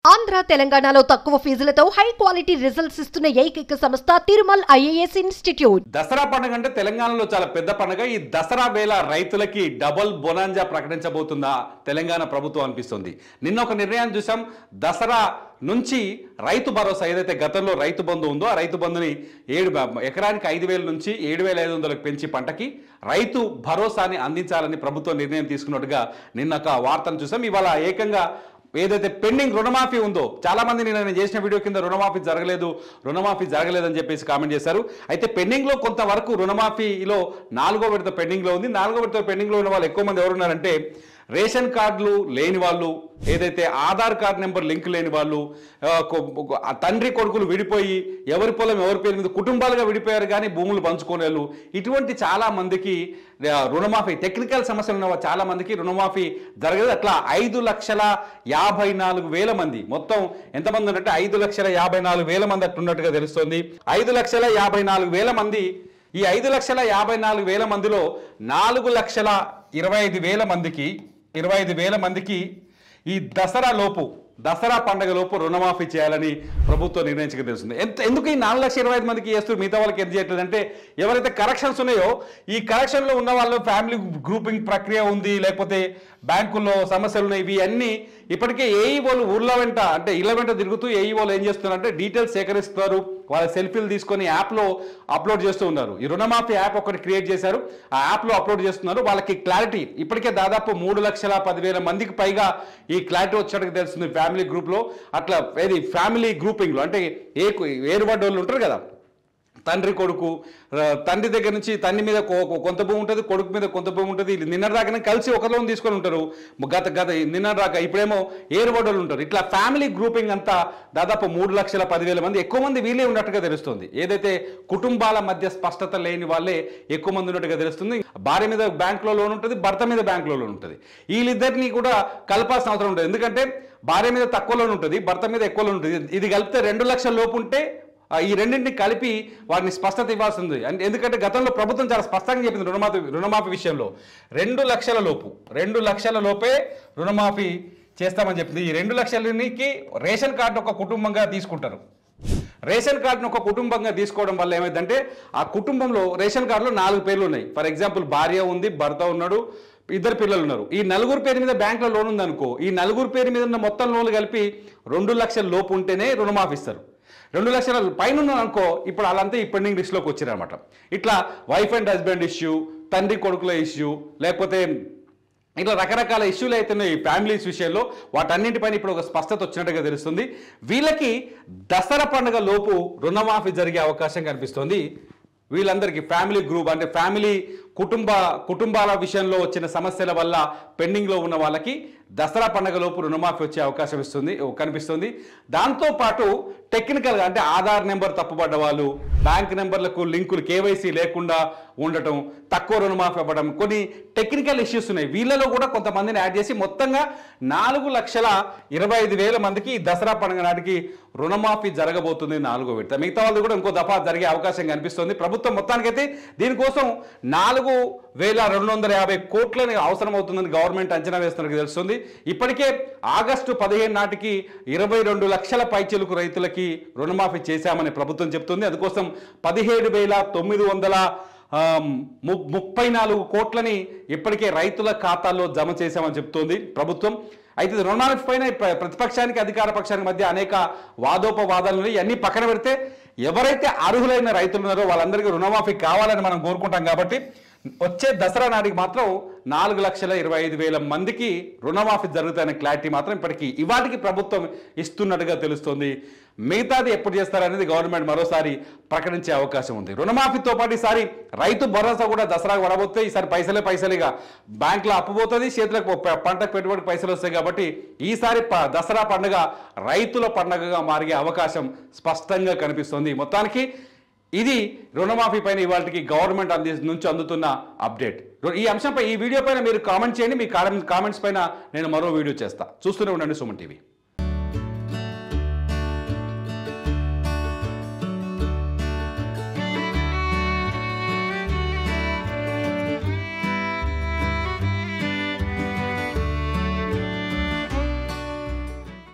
ఆంధ్ర తెలంగాణలో తక్కువ ఫీజులతో high quality results ఇస్తున్న ఏకైక సంస్థ తిరుమల్ ఐఏఎస్ ఇన్స్టిట్యూట్ దసరా పండుగ అంటే తెలంగాణలో చాలా పెద్ద పండుగ ఈ దసరా వేళ రైతులకి డబుల్ బొనాంజా ప్రకటించబోతుందా తెలంగాణ ప్రభుత్వం అనిపిస్తుంది నిన్న ఒక నిర్ణయం చూసాం దసరా నుంచి రైతు భరోసా ఏదైతే గతంలో రైతు బంధు ఉందో ఆ రైతు బంధుని ఏడు ఎకరానికి ఐదు వేల నుంచి ఏడు వేల ఐదు వందలకు పెంచి పంటకి రైతు భరోసాని అందించాలని ప్రభుత్వం నిర్ణయం తీసుకున్నట్టుగా నిన్న ఒక వార్తను చూసాం ఇవాళ ఏకంగా ఏదైతే పెండింగ్ రుణమాఫీ ఉందో చాలా మంది నేను నేను చేసిన వీడియో కింద రుణమాఫీ జరగలేదు రుణమాఫీ జరగలేదని చెప్పేసి కామెంట్ చేశారు అయితే పెండింగ్లో కొంతవరకు రుణమాఫీలో నాలుగో విడత పెండింగ్లో ఉంది నాలుగో విడత పెండింగ్లో ఉన్న వాళ్ళు ఎక్కువ మంది ఎవరున్నారంటే రేషన్ కార్డులు లేని వాళ్ళు ఏదైతే ఆధార్ కార్డు నెంబర్ లింక్ లేని వాళ్ళు ఆ, కొ- ఆ తండ్రి కొడుకులు విడిపోయి ఎవరి పొలం ఎవరి పేరు మీద కుటుంబాలుగా విడిపోయారు కానీ భూములు పంచుకోలేరు ఇటువంటి చాలా మందికి ఆ, రుణమాఫీ టెక్నికల్ సమస్యలు ఉన్న చాలా మందికి రుణమాఫీ జరగదు అట్లా ఐదు లక్షల యాభై నాలుగు వేల మంది మొత్తం ఎంతమంది ఉన్నట్టు ఐదు లక్షల యాభై నాలుగు వేల మంది అట్టున్నట్టుగా తెలుస్తోంది ఐదు లక్షల యాభై నాలుగు వేల మంది ఈ ఐదు లక్షల యాభై నాలుగు వేల మందిలో నాలుగు లక్షల ఇరవై ఐదు వేల మందికి ఇరవై ఐదు వేల మందికి ఈ దసరా లోపు దసరా పండగ లోపు రుణమాఫీ చేయాలని ప్రభుత్వం నిర్ణయించక తెలుస్తుంది ఎంత ఎందుకు ఈ నాలుగు లక్షల ఇరవై ఐదు మందికి చేస్తూ మిగతా వాళ్ళకి ఎంత చేయట్లేదు అంటే ఎవరైతే కరెక్షన్స్ ఉన్నాయో ఈ కరెక్షన్లో ఉన్న వాళ్ళు ఫ్యామిలీ గ్రూపింగ్ ప్రక్రియ ఉంది లేకపోతే బ్యాంకుల్లో సమస్యలు ఉన్నాయి ఇవి అన్నీ ఇప్పటికే ఏఈఓలు ఊర్ల వెంట అంటే ఇళ్ళ వెంట తిరుగుతూ ఏఈఓలు ఏం చేస్తున్నారంటే డీటెయిల్స్ సేకరిస్తారు వాళ్ళ సెల్ఫీలు తీసుకొని యాప్లో అప్లోడ్ చేస్తూ ఉన్నారు ఈ రుణమాఫీ యాప్ ఒకటి క్రియేట్ చేశారు ఆ యాప్లో అప్లోడ్ చేస్తున్నారు వాళ్ళకి క్లారిటీ ఇప్పటికే దాదాపు మూడు లక్షల పదివేల మందికి పైగా ఈ క్లారిటీ వచ్చేటట్టు తెలుస్తుంది ఫ్యామిలీ గ్రూప్లో అట్లా ఏది ఫ్యామిలీ గ్రూపింగ్లో అంటే ఏ ఏరుబడ్డ వాళ్ళు ఉంటారు కదా తండ్రి కొడుకు ఆ, తండ్రి దగ్గర నుంచి తండ్రి మీద కొ- కొ- కొంత భూమి ఉంటుంది కొడుకు మీద కొంత భూమి ఉంటుంది వీళ్ళు నిన్న దాకానే కలిసి ఒక లోన్ తీసుకొని ఉంటారు గత గత నిన్న దాకా ఇప్పుడేమో ఏరుబడులు ఉంటారు ఇట్లా ఫ్యామిలీ గ్రూపింగ్ అంతా దాదాపు మూడు లక్షల పదివేల మంది ఎక్కువ మంది వీళ్ళే ఉన్నట్టుగా తెలుస్తుంది ఏదైతే కుటుంబాల మధ్య స్పష్టత లేని వాళ్ళే ఎక్కువ మంది ఉన్నట్టుగా తెలుస్తుంది భార్య మీద బ్యాంకులో లోన్ ఉంటుంది భర్త మీద బ్యాంకులో లోన్ ఉంటుంది వీళ్ళిద్దరిని కూడా కలపాల్సిన అవసరం ఉంటుంది ఎందుకంటే భార్య మీద తక్కువ లోన్ ఉంటుంది భర్త మీద ఎక్కువ లోన్ ఉంటుంది ఇది కలిపితే రెండు లక్షల లోపు ఉంటే ఆ, ఈ రెండింటిని కలిపి వారిని స్పష్టత ఇవ్వాల్సి ఉంది అంటే ఎందుకంటే గతంలో ప్రభుత్వం చాలా స్పష్టంగా చెప్పింది రుణమాఫీ రుణమాఫీ విషయంలో రెండు లక్షల లోపు రెండు లక్షల లోపే రుణమాఫీ చేస్తామని చెప్పింది ఈ రెండు లక్షలకి రేషన్ కార్డు ఒక కుటుంబంగా తీసుకుంటారు రేషన్ కార్డును ఒక కుటుంబంగా తీసుకోవడం వల్ల ఏమైందంటే ఆ కుటుంబంలో రేషన్ కార్డులో నాలుగు పేర్లు ఉన్నాయి ఫర్ ఎగ్జాంపుల్ భార్య ఉంది భర్త ఉన్నాడు ఇద్దరు పిల్లలు ఉన్నారు ఈ నలుగురు పేరు మీద బ్యాంకులో లోన్ ఉందనుకో ఈ నలుగురు పేరు మీద ఉన్న మొత్తం లోన్లు కలిపి రెండు లక్షల లోపు ఉంటేనే రుణమాఫీ ఇస్తారు రెండు లక్షల పైన ఉన్నాను అనుకో ఇప్పుడు వాళ్ళంతా ఈ పెండింగ్ లిస్ట్లోకి వచ్చారనమాట ఇట్లా వైఫ్ అండ్ హస్బెండ్ ఇష్యూ తండ్రి కొడుకుల ఇష్యూ లేకపోతే ఇట్లా రకరకాల ఇష్యూలు అయితే ఈ ఫ్యామిలీస్ విషయంలో వాటన్నింటిపైన ఇప్పుడు ఒక స్పష్టత వచ్చినట్టుగా తెలుస్తుంది వీళ్ళకి దసరా పండుగ లోపు రుణమాఫీ జరిగే అవకాశం కనిపిస్తుంది వీళ్ళందరికీ ఫ్యామిలీ గ్రూప్ అంటే ఫ్యామిలీ కుటుంబ కుటుంబాల విషయంలో వచ్చిన సమస్యల వల్ల పెండింగ్లో ఉన్న వాళ్ళకి దసరా పండుగ లోపు రుణమాఫీ వచ్చే అవకాశం ఇస్తుంది కనిపిస్తుంది దాంతోపాటు టెక్నికల్గా అంటే ఆధార్ నెంబర్ తప్పుపడ్డ వాళ్ళు బ్యాంక్ నెంబర్లకు లింకులు కేవైసీ లేకుండా ఉండటం తక్కువ రుణమాఫీ అవ్వడం కొన్ని టెక్నికల్ ఇష్యూస్ ఉన్నాయి వీళ్ళలో కూడా కొంతమందిని యాడ్ చేసి మొత్తంగా నాలుగు లక్షల ఇరవై ఐదు వేల మందికి ఈ దసరా పండుగ నాటికి రుణమాఫీ జరగబోతుంది నాలుగో విడత మిగతా వాళ్ళు కూడా ఇంకో దఫా జరిగే అవకాశం కనిపిస్తుంది ప్రభుత్వం మొత్తానికైతే దీనికోసం నాలుగు వేల రెండు వందల యాభై కోట్లని అవసరం అవుతుందని గవర్నమెంట్ అంచనా వేస్తున్నట్టు తెలుస్తుంది ఇప్పటికే ఆగస్టు పదిహేను నాటికి ఇరవై రెండు లక్షల పైచిలుకు రైతులకి రుణమాఫీ చేశామని ప్రభుత్వం చెప్తుంది అందుకోసం పదిహేడు వేల తొమ్మిది వందల ఆ, ము- ముప్పై నాలుగు కోట్లని ఇప్పటికే రైతుల ఖాతాల్లో జమ చేశామని చెప్తోంది ప్రభుత్వం అయితే ఇది రుణమాఫీ పైన ప్ర- ప్రతిపక్షానికి అధికార పక్షానికి మధ్య అనేక వాదోపవాదాలు ఉన్నాయి ఇవన్నీ పక్కన పెడితే ఎవరైతే అర్హులైన రైతులు ఉన్నారో వాళ్ళందరికీ రుణమాఫీ కావాలని మనం కోరుకుంటాం కాబట్టి వచ్చే దసరా నాటికి మాత్రం నాలుగు లక్షల ఇరవై ఐదు వేల మందికి రుణమాఫీ జరుగుతాయనే క్లారిటీ మాత్రం ఇప్పటికీ ఇవాటికి ప్రభుత్వం ఇస్తున్నట్టుగా తెలుస్తోంది మిగతాది ఎప్పుడు చేస్తారనేది గవర్నమెంట్ మరోసారి ప్రకటించే అవకాశం ఉంది రుణమాఫీతో పాటు ఈసారి రైతు భరోసా కూడా దసరాకు పడబోతే ఈసారి పైసలే పైసలేగా బ్యాంకులో అప్పు పోతుంది చేతులకు ప- పంటకు పెట్టుబడికి పైసలు వస్తాయి కాబట్టి ఈసారి ప- దసరా పండుగ రైతుల పండుగగా మారే అవకాశం స్పష్టంగా కనిపిస్తుంది మొత్తానికి ఇది రుణమాఫీ పైన ఇవాళకి గవర్నమెంట్ అంది నుంచి అందుతున్న అప్డేట్ ఈ అంశంపై ఈ వీడియో పైన మీరు కామెంట్ చేయండి మీ కామెంట్స్ పైన నేను మరో వీడియో చేస్తా చూస్తూనే ఉండండి సుమన్ టీవీ